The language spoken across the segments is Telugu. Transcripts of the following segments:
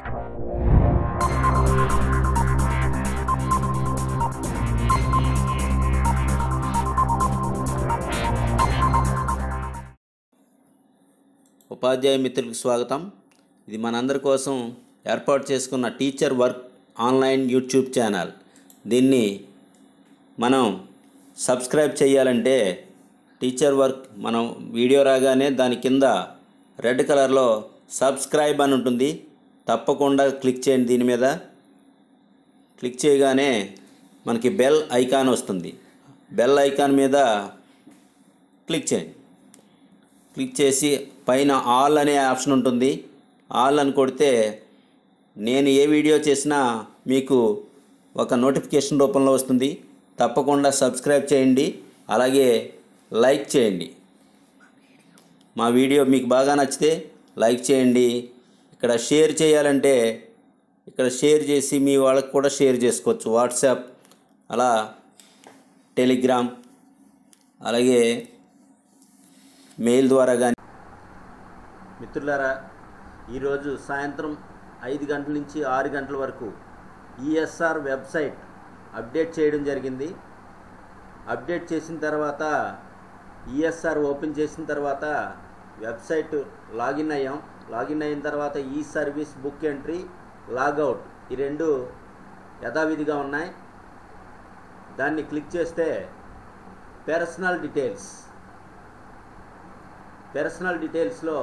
ఉపాధ్యాయ మిత్రులకు స్వాగతం ఇది మనందరి కోసం ఏర్పాటు చేసుకున్న teacher work online YouTube channel దీన్ని మనం సబ్స్క్రైబ్ చేయాలంటే టీచర్ వర్క్ మనం వీడియో రాగానే దాని కింద రెడ్ కలర్లో సబ్స్క్రైబ్ అని ఉంటుంది తప్పకుండా క్లిక్ చేయండి దీని మీద క్లిక్ చేయగానే మనకి బెల్ ఐకాన్ వస్తుంది బెల్ ఐకాన్ మీద క్లిక్ చేయండి క్లిక్ చేసి పైన ఆల్ అనే ఆప్షన్ ఉంటుంది ఆల్ అని కొడితే నేను ఏ వీడియో చేసినా మీకు ఒక నోటిఫికేషన్ రూపంలో వస్తుంది తప్పకుండా సబ్స్క్రైబ్ చేయండి అలాగే లైక్ చేయండి మా వీడియో మీకు బాగా నచ్చితే లైక్ చేయండి ఇక్కడ షేర్ చేయాలంటే ఇక్కడ షేర్ చేసి మీ వాళ్ళకి కూడా షేర్ చేసుకోవచ్చు వాట్సాప్ అలా టెలిగ్రామ్ అలాగే మెయిల్ ద్వారా కానీ మిత్రులారా ఈరోజు సాయంత్రం ఐదు గంటల నుంచి ఆరు గంటల వరకు ఈఎస్ఆర్ వెబ్సైట్ అప్డేట్ చేయడం జరిగింది అప్డేట్ చేసిన తర్వాత ఈఎస్ఆర్ ఓపెన్ చేసిన తర్వాత వెబ్సైట్ లాగిన్ అయ్యాం లాగిన్ అయిన తర్వాత ఈ సర్వీస్ బుక్ ఎంట్రీ లాగౌట్ ఈ రెండు యథావిధిగా ఉన్నాయి దాన్ని క్లిక్ చేస్తే పర్సనల్ డీటెయిల్స్ పర్సనల్ డీటెయిల్స్లో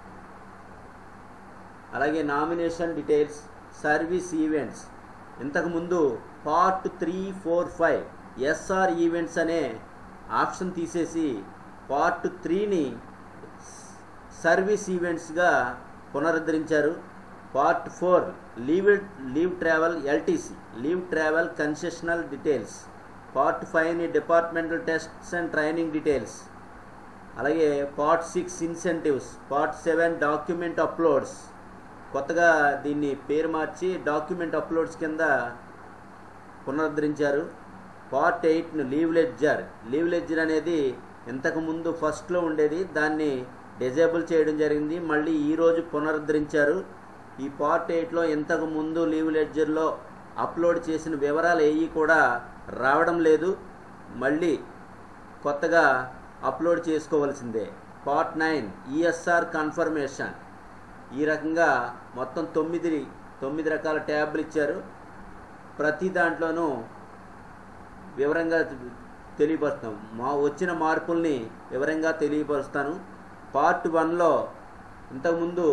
అలాగే నామినేషన్ డీటెయిల్స్ సర్వీస్ ఈవెంట్స్ ఇంతకుముందు part three four five SR events అనే ఆప్షన్ తీసేసి పార్ట్ త్రీని సర్వీస్ ఈవెంట్స్గా పునరుద్ధరించారు part four leave leave travel LTC leave travel concessional details part ఫైవ్ని departmental tests and training details అలాగే part six incentives part seven document uploads కొత్తగా దీన్ని పేరు మార్చి డాక్యుమెంట్ అప్లోడ్స్ కింద పునరుద్ధరించారు పార్ట్ ఎయిట్ను లీవ్ లెడ్జర్ లీవ్ లెడ్జర్ అనేది ఇంతకుముందు ఫస్ట్లో ఉండేది దాన్ని డిజేబుల్ చేయడం జరిగింది మళ్ళీ ఈరోజు పునరుద్ధరించారు ఈ పార్ట్ ఎయిట్లో ఇంతకు ముందు లీవ్ లెడ్జర్లో అప్లోడ్ చేసిన వివరాలు ఏవి కూడా రావడం లేదు మళ్ళీ కొత్తగా అప్లోడ్ చేసుకోవాల్సిందే పార్ట్ నైన్ ఈఎస్ఆర్ కన్ఫర్మేషన్ ఈ రకంగా మొత్తం తొమ్మిది తొమ్మిది రకాల ట్యాబ్లు ఇచ్చారు ప్రతి దాంట్లోనూ వివరంగా తెలియపరుస్తాం మా వచ్చిన మార్పుల్ని వివరంగా తెలియపరుస్తాను పార్ట్ వన్లో ఇంతకుముందు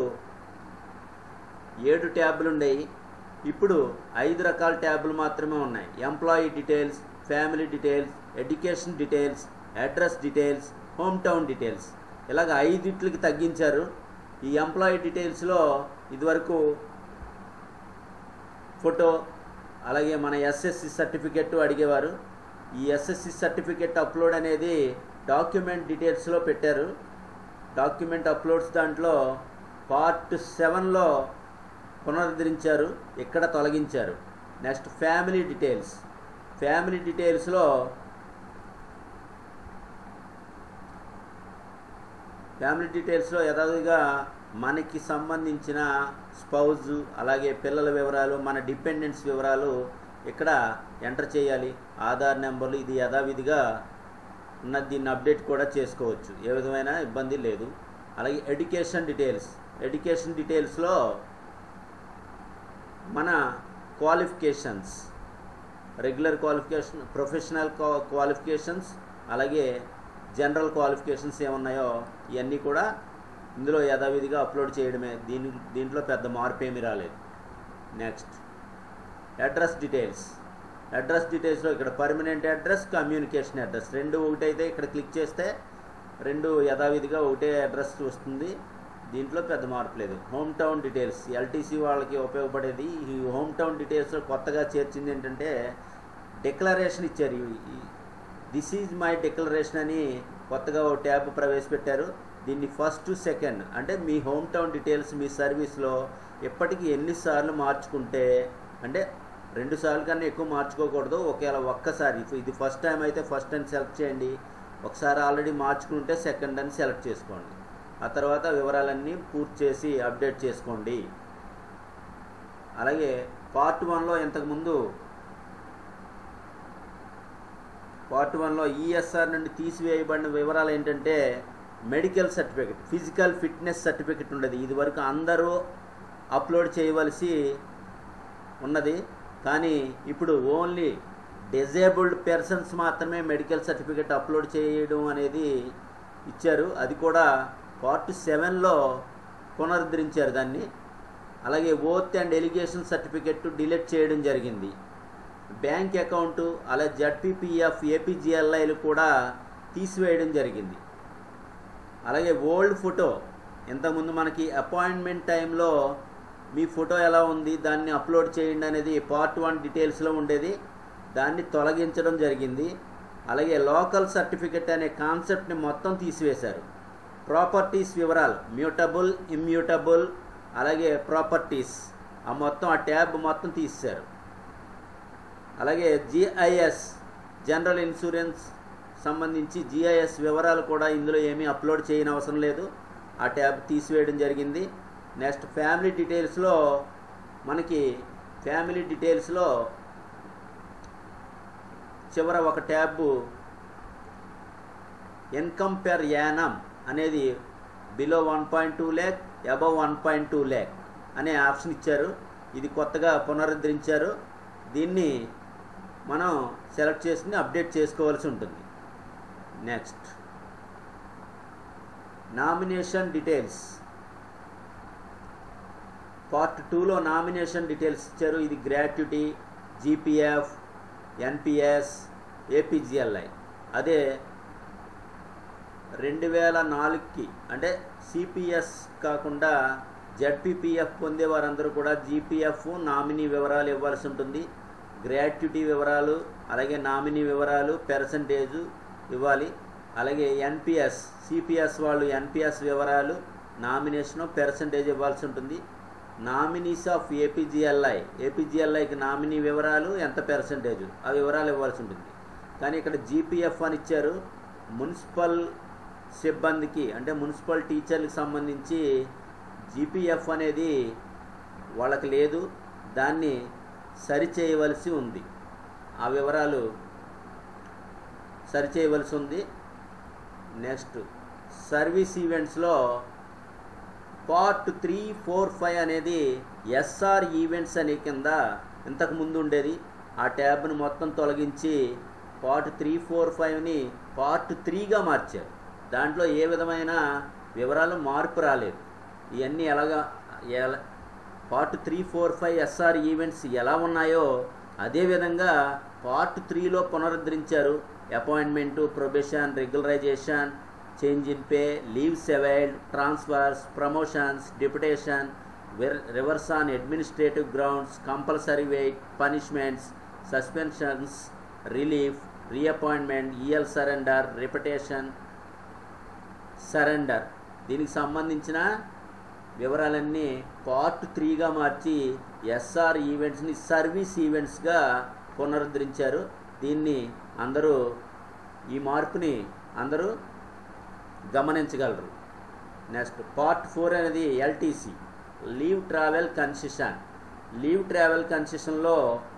ఏడు ట్యాబ్లు ఉండేవి ఇప్పుడు ఐదు రకాల ట్యాబ్లు మాత్రమే ఉన్నాయి employee details family details education details address details home town details ఇలాగ ఐదింటికి తగ్గించారు ఈ ఎంప్లాయీ డీటెయిల్స్లో ఇదివరకు ఫోటో అలాగే మన ఎస్ఎస్సి సర్టిఫికెట్ అడిగేవారు ఈ ఎస్ఎస్సి సర్టిఫికెట్ అప్లోడ్ అనేది డాక్యుమెంట్ డీటెయిల్స్లో పెట్టారు డాక్యుమెంట్ అప్లోడ్స్ దాంట్లో పార్ట్ సెవెన్లో పునరుద్ధరించారు ఇక్కడ తొలగించారు నెక్స్ట్ ఫ్యామిలీ డీటెయిల్స్ ఫ్యామిలీ డీటెయిల్స్లో ఫ్యామిలీ డీటెయిల్స్లో యథావిధిగా మనకి సంబంధించిన స్పౌజ్ అలాగే పిల్లల వివరాలు మన డిపెండెంట్స్ వివరాలు ఇక్కడ ఎంటర్ చేయాలి ఆధార్ నెంబర్లు ఇది యథావిధిగా ఉన్న దీన్ని అప్డేట్ కూడా చేసుకోవచ్చు ఏ విధమైన ఇబ్బంది లేదు అలాగే ఎడ్యుకేషన్ డీటెయిల్స్ ఎడ్యుకేషన్ డీటెయిల్స్లో మన qualifications regular qualification professional qualifications అలాగే జనరల్ క్వాలిఫికేషన్స్ ఏమున్నాయో ఇవన్నీ కూడా ఇందులో యథావిధిగా అప్లోడ్ చేయడమే దీని దీంట్లో పెద్ద మార్పు ఏమీ రాలేదు నెక్స్ట్ అడ్రస్ డీటెయిల్స్ అడ్రస్ డీటెయిల్స్లో ఇక్కడ పర్మనెంట్ అడ్రస్ కమ్యూనికేషన్ అడ్రస్ రెండు ఒకటైతే ఇక్కడ క్లిక్ చేస్తే రెండు యథావిధిగా ఒకటే అడ్రస్ వస్తుంది దీంట్లో పెద్ద మార్పు లేదు హోమ్ టౌన్ డీటెయిల్స్ ఎల్టీసీ వాళ్ళకి ఉపయోగపడేది ఈ హోమ్ టౌన్ డీటెయిల్స్లో కొత్తగా చేర్చింది ఏంటంటే డిక్లరేషన్ ఇచ్చారు దిస్ ఈజ్ మై డిక్లరేషన్ అని కొత్తగా ఓ ట్యాబ్ ప్రవేశపెట్టారు దీన్ని ఫస్ట్ సెకండ్ అంటే మీ హోమ్ టౌన్ డీటెయిల్స్ మీ సర్వీస్లో ఎప్పటికీ ఎన్నిసార్లు మార్చుకుంటే అంటే రెండు సార్లు కన్నా ఎక్కువ మార్చుకోకూడదు ఒకవేళ ఒక్కసారి ఇది ఫస్ట్ టైం అయితే ఫస్ట్ అని సెలెక్ట్ చేయండి ఒకసారి ఆల్రెడీ మార్చుకుంటే సెకండ్ అని సెలెక్ట్ చేసుకోండి ఆ తర్వాత వివరాలన్నీ పూర్తి చేసి అప్డేట్ చేసుకోండి అలాగే పార్ట్ వన్లో ఇంతకుముందు పార్ట్ వన్లో ఈఎస్ఆర్ నుండి తీసివేయబడిన వివరాలు ఏంటంటే medical certificate physical fitness certificate ఉండేది ఇది వరకు అందరూ అప్లోడ్ చేయవలసి ఉన్నది కానీ ఇప్పుడు ఓన్లీ డిజేబుల్డ్ పర్సన్స్ మాత్రమే మెడికల్ సర్టిఫికెట్ అప్లోడ్ చేయడం అనేది ఇచ్చారు అది కూడా పార్ట్ సెవెన్లో పునరుద్ధరించారు దాన్ని అలాగే oath and allegation certificate delete చేయడం జరిగింది బ్యాంక్ అకౌంటు అలాగే జడ్పీపీఎఫ్ ఏపీజిఎల్ఐలు కూడా తీసివేయడం జరిగింది అలాగే ఓల్డ్ ఫోటో ఇంతకుముందు మనకి అపాయింట్మెంట్ టైంలో మీ ఫోటో ఎలా ఉంది దాన్ని అప్లోడ్ చేయండి అనేది పార్ట్ వన్ డీటెయిల్స్లో ఉండేది దాన్ని తొలగించడం జరిగింది అలాగే లోకల్ సర్టిఫికెట్ అనే కాన్సెప్ట్ని మొత్తం తీసివేశారు ప్రాపర్టీస్ వివరాలు మ్యూటబుల్ ఇమ్యూటబుల్ అలాగే ప్రాపర్టీస్ ఆ మొత్తం ఆ ట్యాబ్ మొత్తం తీసేశారు అలాగే జిఐఎస్ జనరల్ ఇన్సూరెన్స్ సంబంధించి జిఐఎస్ వివరాలు కూడా ఇందులో ఏమీ అప్లోడ్ చేయని అవసరం లేదు ఆ ట్యాబ్ తీసివేయడం జరిగింది నెక్స్ట్ ఫ్యామిలీ డీటెయిల్స్లో మనకి ఫ్యామిలీ డీటెయిల్స్లో చివర ఒక ట్యాబ్ ఇన్కమ్ పెర్ యానమ్ అనేది below one point two lakh above one point two lakh అనే ఆప్షన్ ఇచ్చారు ఇది కొత్తగా పునరుద్ధరించారు దీన్ని మనం సెలెక్ట్ చేసుకుని అప్డేట్ చేసుకోవాల్సి ఉంటుంది నెక్స్ట్ నామినేషన్ డీటెయిల్స్ పార్ట్ టూలో నామినేషన్ డీటెయిల్స్ ఇచ్చారు ఇది గ్రాట్యుటీ జీపీఎఫ్ ఎన్పిఎస్ ఏపీజిఎల్ఐ అదే రెండు వేల నాలుగుకి అంటే సిపిఎస్ కాకుండా జడ్పీపీఎఫ్ పొందే వారందరూ కూడా జీపీఎఫ్ నామినీ వివరాలు ఇవ్వాల్సి ఉంటుంది గ్రాట్యుటీ వివరాలు అలాగే నామినీ వివరాలు పెర్సంటేజు ఇవ్వాలి అలాగే ఎన్పిఎస్ సిపిఎస్ వాళ్ళు ఎన్పిఎస్ వివరాలు నామినేషన్ పెర్సంటేజ్ ఇవ్వాల్సి ఉంటుంది నామినీస్ ఆఫ్ ఏపీజిఎల్ఐ ఏపీజిఎల్ఐకి నామినీ వివరాలు ఎంత పెర్సంటేజ్ ఆ వివరాలు ఇవ్వాల్సి ఉంటుంది కానీ ఇక్కడ జీపీఎఫ్ అని ఇచ్చారు మున్సిపల్ సిబ్బందికి అంటే మున్సిపల్ టీచర్లకు సంబంధించి జీపీఎఫ్ అనేది వాళ్ళకి లేదు దాన్ని సరిచేయవలసి ఉంది ఆ వివరాలు సరిచేయవలసి ఉంది నెక్స్ట్ సర్వీస్ ఈవెంట్స్లో పార్ట్ త్రీ ఫోర్ ఫైవ్ అనేది ఎస్ఆర్ ఈవెంట్స్ అనే కింద ఇంతకు ముందు ఉండేది ఆ ట్యాబ్ను మొత్తం తొలగించి పార్ట్ త్రీ ఫోర్ ఫైవ్ని పార్ట్ త్రీగా మార్చారు దాంట్లో ఏ విధమైన వివరాలు మార్పు రాలేదు ఇవన్నీ ఎలాగా ఎలా part three four five SR events ఎలా ఉన్నాయో అదేవిధంగా పార్ట్ త్రీలో పునరుద్ధరించారు appointment probation regularisation change in pay leaves availed transfers promotions deputation reverse on administrative grounds compulsory wait punishments suspensions relief reappointment EL surrender repetition surrender దీనికి సంబంధించిన వివరాలన్నీ పార్ట్ త్రీగా మార్చి ఎస్ఆర్ ఈవెంట్స్ని సర్వీస్ ఈవెంట్స్గా పునరుద్ధరించారు దీన్ని అందరూ ఈ మార్పుని అందరూ గమనించగలరు నెక్స్ట్ పార్ట్ ఫోర్ అనేది LTC leave travel concession leave travel కన్సెషన్లో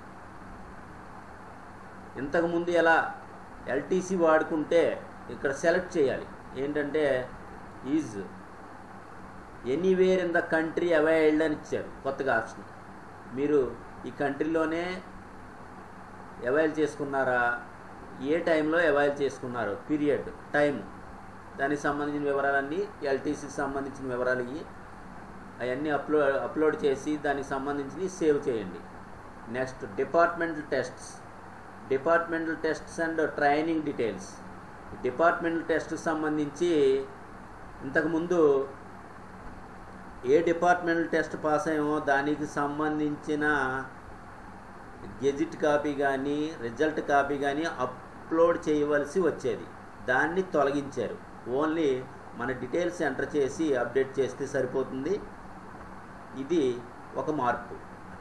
ఇంతకుముందు ఎలా ఎల్టీసీ వాడుకుంటే ఇక్కడ సెలెక్ట్ చేయాలి ఏంటంటే is anywhere in the country availed అని ఇచ్చారు కొత్తగా ఆప్షన్ మీరు ఈ కంట్రీలోనే అవైల్ చేసుకున్నారా ఏ టైంలో అవైల్ చేసుకున్నారు పీరియడ్ టైం దానికి సంబంధించిన వివరాలన్నీ ఎల్టీసీకి సంబంధించిన వివరాలు ఇవి అవన్నీ అప్లోడ్ అప్లోడ్ చేసి దానికి సంబంధించి సేవ్ చేయండి next departmental tests departmental tests and training details departmental టెస్ట్కి సంబంధించి ఇంతకుముందు ఏ డిపార్ట్మెంటల్ టెస్ట్ పాస్ అయ్యామో దానికి సంబంధించిన గెజిట్ కాపీ కానీ రిజల్ట్ కాపీ కానీ అప్లోడ్ చేయవలసి వచ్చేది దాన్ని తొలగించారు ఓన్లీ మన డీటెయిల్స్ ఎంటర్ చేసి అప్డేట్ చేస్తే సరిపోతుంది ఇది ఒక మార్పు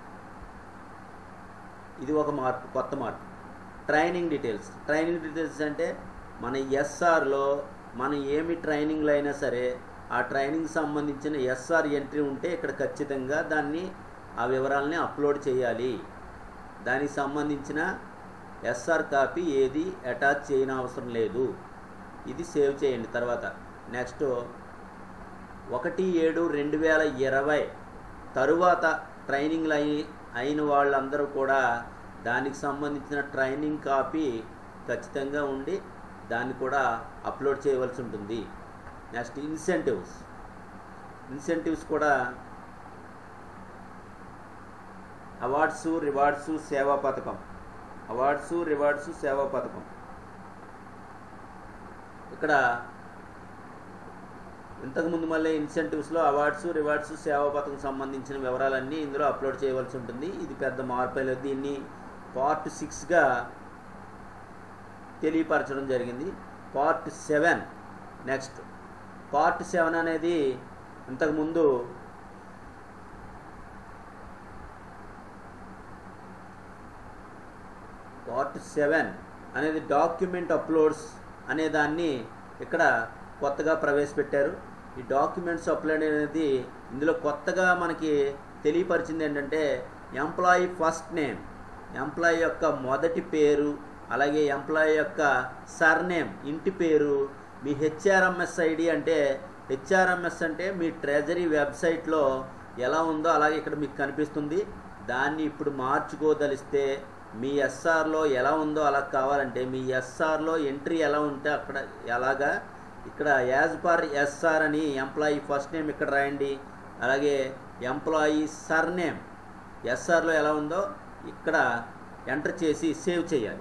ఇది ఒక మార్పు కొత్త మార్పు ట్రైనింగ్ డీటెయిల్స్ ట్రైనింగ్ డీటెయిల్స్ అంటే మన ఎస్ఆర్లో మనం ఏమి ట్రైనింగ్లో అయినా సరే ఆ ట్రైనింగ్ సంబంధించిన ఎస్ఆర్ ఎంట్రీ ఉంటే ఇక్కడ ఖచ్చితంగా దాన్ని ఆ వివరాలని అప్లోడ్ చేయాలి దానికి సంబంధించిన ఎస్ఆర్ కాపీ ఏది అటాచ్ చేయని అవసరం లేదు ఇది సేవ్ చేయండి తర్వాత నెక్స్ట్ ఒకటి ఏడు రెండు వేల ఇరవై తరువాత ట్రైనింగ్లు అయి అయిన వాళ్ళందరూ కూడా దానికి సంబంధించిన ట్రైనింగ్ కాపీ ఖచ్చితంగా ఉండి దాన్ని కూడా అప్లోడ్ చేయవలసి ఉంటుంది నెక్స్ట్ ఇన్సెంటివ్స్ ఇన్సెంటివ్స్ కూడా అవార్డ్స్ రివార్డ్స్ సేవా పథకం అవార్డ్స్ రివార్డ్స్ సేవా పథకం ఇక్కడ ఇంతకుముందు మళ్ళీ ఇన్సెంటివ్స్లో అవార్డ్స్ రివార్డ్స్ సేవా పథకం సంబంధించిన వివరాలన్నీ ఇందులో అప్లోడ్ చేయవలసి ఉంటుంది ఇది పెద్ద మార్పు లేదు దీన్ని పార్ట్ సిక్స్గా తెలియపరచడం జరిగింది part seven next part seven అనేది ఇంతకుముందు పార్ట్ సెవెన్ అనేది డాక్యుమెంట్ అప్లోడ్స్ అనే దాన్ని ఇక్కడ కొత్తగా ప్రవేశపెట్టారు ఈ డాక్యుమెంట్స్ అప్లోడ్ అనేది ఇందులో కొత్తగా మనకి తెలియపరిచింది ఏంటంటే ఎంప్లాయీ ఫస్ట్ నేమ్ ఎంప్లాయీ యొక్క మొదటి పేరు అలాగే ఎంప్లాయీ యొక్క సర్నేమ్ ఇంటి పేరు మీ హెచ్ఆర్ఎంఎస్ ఐడి అంటే హెచ్ఆర్ఎంఎస్ అంటే మీ ట్రెజరీ వెబ్సైట్లో ఎలా ఉందో అలాగే ఇక్కడ మీకు కనిపిస్తుంది దాన్ని ఇప్పుడు మార్చుకోదలిస్తే మీ ఎస్ఆర్లో ఎలా ఉందో అలా కావాలంటే మీ ఎస్ఆర్లో ఎంట్రీ ఎలా ఉంటే అక్కడ ఎలాగా ఇక్కడ యాజ్ పర్ ఎస్ఆర్ అని ఎంప్లాయీ ఫస్ట్ నేమ్ ఇక్కడ రాయండి అలాగే ఎంప్లాయీ సర్ నేమ్ ఎస్ఆర్లో ఎలా ఉందో ఇక్కడ ఎంటర్ చేసి సేవ్ చేయాలి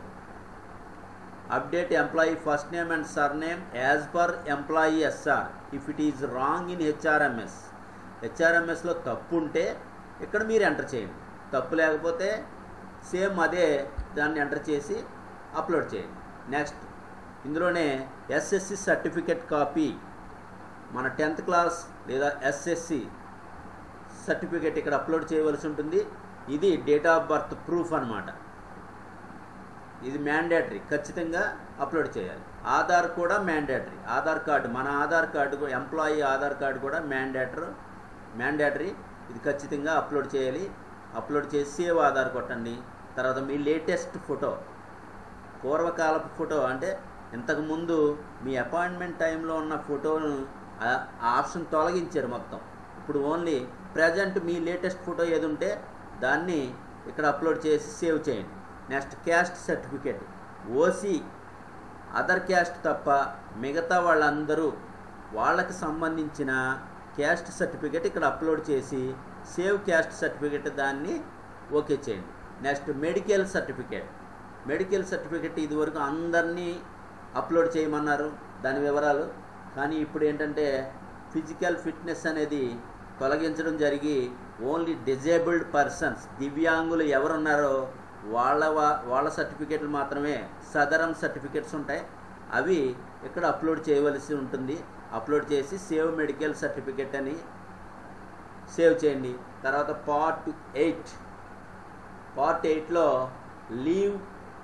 update employee first name and surname as per employee SR if it is wrong in HRMS హెచ్ఆర్ఎంఎస్లో తప్పు ఉంటే ఇక్కడ మీరు ఎంటర్ చేయండి తప్పు లేకపోతే సేమ్ అదే దాన్ని ఎంటర్ చేసి అప్లోడ్ చేయండి నెక్స్ట్ ఇందులోనే ఎస్ఎస్సి సర్టిఫికెట్ కాపీ మన టెన్త్ క్లాస్ లేదా ఎస్ఎస్సి సర్టిఫికెట్ ఇక్కడ అప్లోడ్ చేయవలసి ఉంటుంది ఇది డేట్ ఆఫ్ బర్త్ ప్రూఫ్ అనమాట ఇది మ్యాండేటరీ ఖచ్చితంగా అప్లోడ్ చేయాలి ఆధార్ కూడా మ్యాండేటరీ ఆధార్ కార్డు మన Aadhaar card employee Aadhaar card కూడా మ్యాండేటర్ మ్యాండేటరీ ఇది ఖచ్చితంగా అప్లోడ్ చేయాలి అప్లోడ్ చేసి సేవ్ ఆధార్ కొట్టండి తర్వాత మీ లేటెస్ట్ ఫోటో పూర్వకాలపు ఫోటో అంటే ఇంతకుముందు మీ అపాయింట్మెంట్ టైంలో ఉన్న ఫోటోను ఆ ఆప్షన్ తొలగించారు మొత్తం ఇప్పుడు ఓన్లీ ప్రజెంట్ మీ లేటెస్ట్ ఫోటో ఏది ఉంటే దాన్ని ఇక్కడ అప్లోడ్ చేసి సేవ్ చేయండి next caste certificate OC other caste తప్ప మిగతా వాళ్ళందరూ వాళ్ళకి సంబంధించిన క్యాస్ట్ సర్టిఫికేట్ ఇక్కడ అప్లోడ్ చేసి సేవ్ క్యాస్ట్ సర్టిఫికేట్ దాన్ని ఓకే చేయండి next medical certificate medical certificate ఇదివరకు అందరినీ అప్లోడ్ చేయమన్నారు దాని వివరాలు కానీ ఇప్పుడు ఏంటంటే ఫిజికల్ ఫిట్నెస్ అనేది తొలగించడం జరిగి ఓన్లీ డిజేబుల్డ్ పర్సన్స్ దివ్యాంగులు ఎవరున్నారో వాళ్ళ వా- వాళ్ళ సర్టిఫికేట్లు మాత్రమే సదరం సర్టిఫికేట్స్ ఉంటాయి అవి ఇక్కడ అప్లోడ్ చేయవలసి ఉంటుంది అప్లోడ్ చేసి సేవ్ మెడికల్ సర్టిఫికేట్ అని సేవ్ చేయండి తర్వాత పార్ట్ ఎయిట్ పార్ట్ ఎయిట్లో లీవ్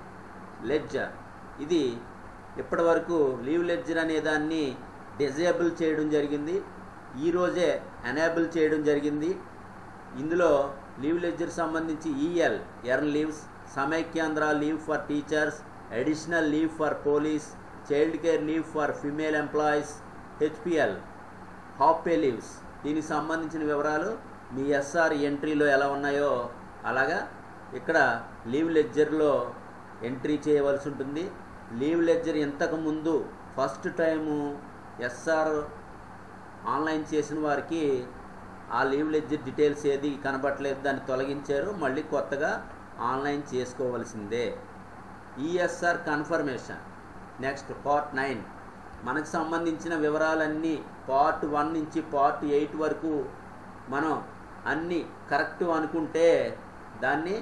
లెడ్జర్ ఇది ఇప్పటి వరకు లీవ్ లెడ్జర్ అనే దాన్ని డిజేబుల్ చేయడం జరిగింది ఈరోజే ఎనేబుల్ చేయడం జరిగింది ఇందులో లీవ్ లెడ్జర్ సంబంధించి EL earn leaves Samaikyandhra leave for teachers additional leave for police child care leave for female employees HPL half pay leaves దీనికి సంబంధించిన వివరాలు మీ ఎస్ఆర్ ఎంట్రీలో ఎలా ఉన్నాయో అలాగా ఇక్కడ లీవ్ లెడ్జర్లో ఎంట్రీ చేయవలసి ఉంటుంది లీవ్ లెడ్జర్ ఇంతకు ముందు ఫస్ట్ టైము ఎస్ఆర్ ఆన్లైన్ చేసిన వారికి ఆ లీవ్ లెడ్జర్ డీటెయిల్స్ ఏది కనబట్టలేదు దాన్ని తొలగించారు మళ్ళీ కొత్తగా ఆన్లైన్ చేసుకోవలసిందే ESR confirmation next part nine మనకు సంబంధించిన వివరాలన్నీ పార్ట్ వన్ నుంచి పార్ట్ ఎయిట్ వరకు మనం అన్నీ కరెక్ట్ అనుకుంటే దాన్ని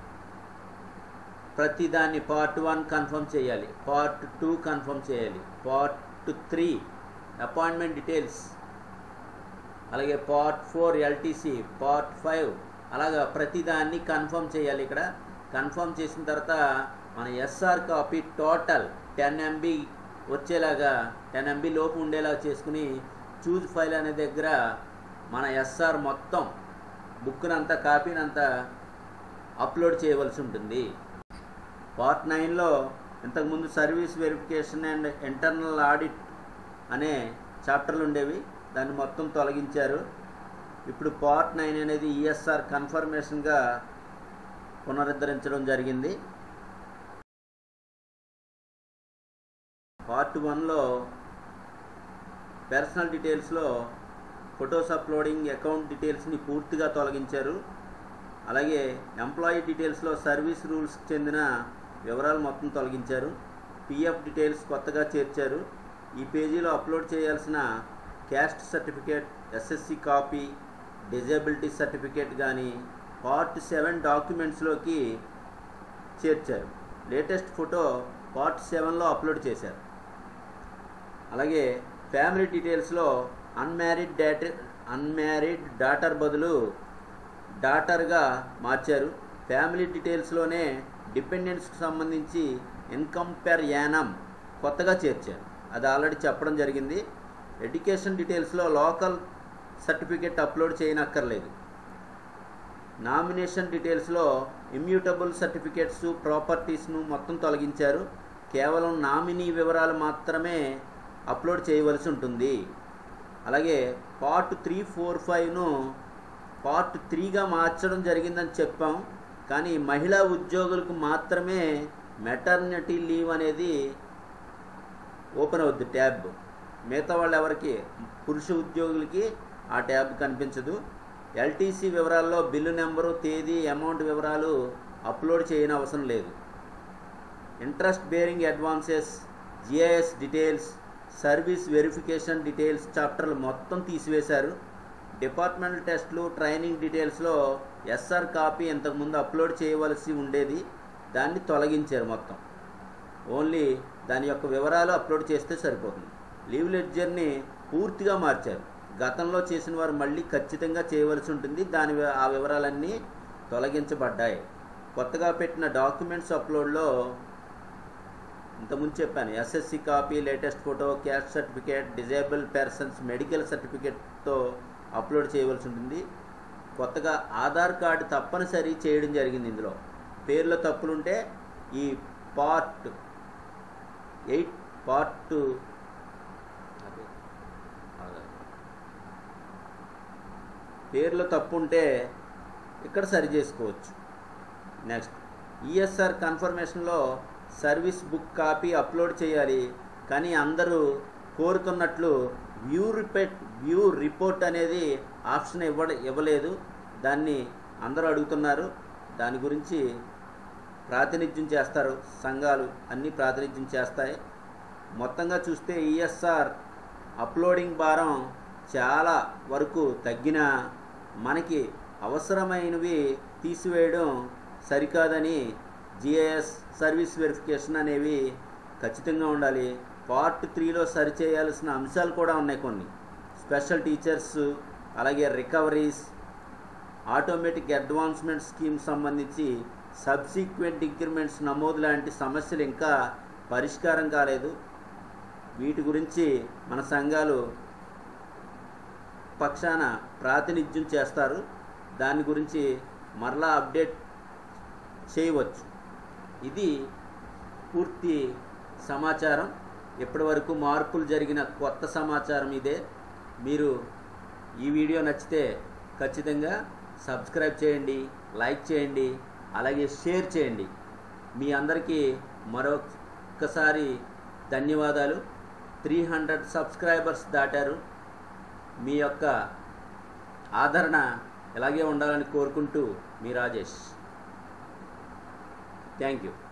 ప్రతి దాన్ని పార్ట్ వన్ కన్ఫర్మ్ చేయాలి పార్ట్ టూ కన్ఫర్మ్ చేయాలి పార్ట్ త్రీ అపాయింట్మెంట్ డీటెయిల్స్ అలాగే part four LTC part five అలాగా ప్రతిదాన్ని కన్ఫర్మ్ చేయాలి ఇక్కడ కన్ఫర్మ్ చేసిన తర్వాత మన SR copy total ten MB వచ్చేలాగా టెన్ ఎంబీ లోపు ఉండేలా చేసుకుని చూజ్ ఫైల్ అనే దగ్గర మన ఎస్ఆర్ మొత్తం బుక్ని అంతా కాపీని అంతా అప్లోడ్ చేయవలసి ఉంటుంది పార్ట్ నైన్లో ఇంతకుముందు service verification and internal audit అనే చాప్టర్లు ఉండేవి దాన్ని మొత్తం తొలగించారు ఇప్పుడు పార్ట్ నైన్ అనేది ఈఎస్ఆర్ కన్ఫర్మేషన్గా పునరుద్ధరించడం జరిగింది పార్ట్ వన్లో పర్సనల్ డీటెయిల్స్లో ఫొటోస్ అప్లోడింగ్ అకౌంట్ డీటెయిల్స్ని పూర్తిగా తొలగించారు అలాగే ఎంప్లాయీ డీటెయిల్స్లో సర్వీస్ రూల్స్కి చెందిన వివరాలు మొత్తం తొలగించారు పిఎఫ్ డీటెయిల్స్ కొత్తగా చేర్చారు ఈ పేజీలో అప్లోడ్ చేయాల్సిన caste certificate SSC copy disability certificate కానీ పార్ట్ సెవెన్ డాక్యుమెంట్స్లోకి చేర్చారు లేటెస్ట్ ఫోటో పార్ట్ సెవెన్లో అప్లోడ్ చేశారు అలాగే ఫ్యామిలీ డీటెయిల్స్లో అన్మ్యారీడ్ డాట అన్మ్యారీడ్ డాటర్ బదులు డాటర్గా మార్చారు ఫ్యామిలీ డీటెయిల్స్లోనే డిపెండెంట్స్కి సంబంధించి ఇన్కమ్ పెర్ యానం కొత్తగా చేర్చారు అది ఆల్రెడీ చెప్పడం జరిగింది ఎడ్యుకేషన్ డీటెయిల్స్లో లోకల్ సర్టిఫికేట్ అప్లోడ్ చేయనక్కర్లేదు నామినేషన్ డీటెయిల్స్లో ఇమ్యూటబుల్ సర్టిఫికేట్స్ ప్రాపర్టీస్ను మొత్తం తొలగించారు కేవలం నామినీ వివరాలు మాత్రమే అప్లోడ్ చేయవలసి ఉంటుంది అలాగే పార్ట్ త్రీ ఫోర్ ఫైవ్ను పార్ట్ త్రీగా మార్చడం జరిగిందని చెప్పాం కానీ మహిళా ఉద్యోగులకు మాత్రమే మెటర్నిటీ లీవ్ అనేది ఓపెన్ అవుద్ది ట్యాబ్ మిగతా వాళ్ళు ఎవరికి పురుష ఉద్యోగులకి ఆ ట్యాబ్ కనిపించదు ఎల్టీసీ వివరాల్లో బిల్లు నెంబరు తేదీ అమౌంట్ వివరాలు అప్లోడ్ చేయని అవసరం లేదు interest bearing advances GIS details service verification details చాప్టర్లు మొత్తం తీసివేశారు డిపార్ట్మెంటల్ టెస్ట్లు ట్రైనింగ్ డీటెయిల్స్లో ఎస్ఆర్ కాపీ ఇంతకుముందు అప్లోడ్ చేయవలసి ఉండేది దాన్ని తొలగించారు మొత్తం ఓన్లీ దాని యొక్క వివరాలు అప్లోడ్ చేస్తే సరిపోతుంది లీవ్ లెడ్జర్ని పూర్తిగా మార్చారు గతంలో చేసిన వారు మళ్ళీ ఖచ్చితంగా చేయవలసి ఉంటుంది దాని వి- ఆ వివరాలన్నీ తొలగించబడ్డాయి కొత్తగా పెట్టిన డాక్యుమెంట్స్ అప్లోడ్లో ఇంతకుముందు చెప్పాను SSC copy latest photo caste certificate disable persons medical సర్టిఫికేట్తో అప్లోడ్ చేయవలసి ఉంటుంది కొత్తగా ఆధార్ కార్డు తప్పనిసరి చేయడం జరిగింది ఇందులో పేర్లో తప్పులుంటే ఈ పార్ట్ ఎయిట్ పార్ట్ అదే, ఆధార్. పేర్లో తప్పు ఉంటే ఇక్కడ సరి చేసుకోవచ్చు నెక్స్ట్ ఈఎస్ఆర్ కన్ఫర్మేషన్లో సర్వీస్ బుక్ కాపీ అప్లోడ్ చేయాలి కానీ అందరూ కోరుతున్నట్లు వ్యూ రిపెట్ వ్యూ రిపోర్ట్ అనేది ఆప్షన్ ఇవ్వ ఇవ్వలేదు దాన్ని అందరూ అడుగుతున్నారు దాని గురించి ప్రాతినిధ్యం చేస్తారు సంఘాలు అన్నీ ప్రాతినిధ్యం చేస్తాయి మొత్తంగా చూస్తే ఈఎస్ఆర్ అప్లోడింగ్ భారం చాలా వరకు తగ్గిన మనకి అవసరమైనవి తీసివేయడం సరికాదని జిఐఎస్ సర్వీస్ వెరిఫికేషన్ అనేవి ఖచ్చితంగా ఉండాలి పార్ట్ త్రీలో సరిచేయాల్సిన అంశాలు కూడా ఉన్నాయి కొన్ని స్పెషల్ టీచర్స్ అలాగే రికవరీస్ ఆటోమేటిక్ అడ్వాన్స్మెంట్ స్కీమ్ సంబంధించి సబ్సిక్వెంట్ ఇంక్రిమెంట్స్ నమోదు లాంటి సమస్యలు ఇంకా పరిష్కారం కాలేదు వీటి గురించి మన సంఘాలు పక్షాన ప్రాతినిధ్యం చేస్తారు దాని గురించి మరలా అప్డేట్ చేయవచ్చు ఇది పూర్తి సమాచారం ఇప్పటివరకు మార్పులు జరిగిన కొత్త సమాచారం ఇదే మీరు ఈ వీడియో నచ్చితే ఖచ్చితంగా సబ్స్క్రైబ్ చేయండి లైక్ చేయండి అలాగే షేర్ చేయండి మీ అందరికీ మరొకసారి ధన్యవాదాలు త్రీ హండ్రెడ్ సబ్స్క్రైబర్స్ దాటారు మీ యొక్క ఆదరణ ఇలాగే ఉండాలని కోరుకుంటూ మీ రాజేష్ థ్యాంక్ యూ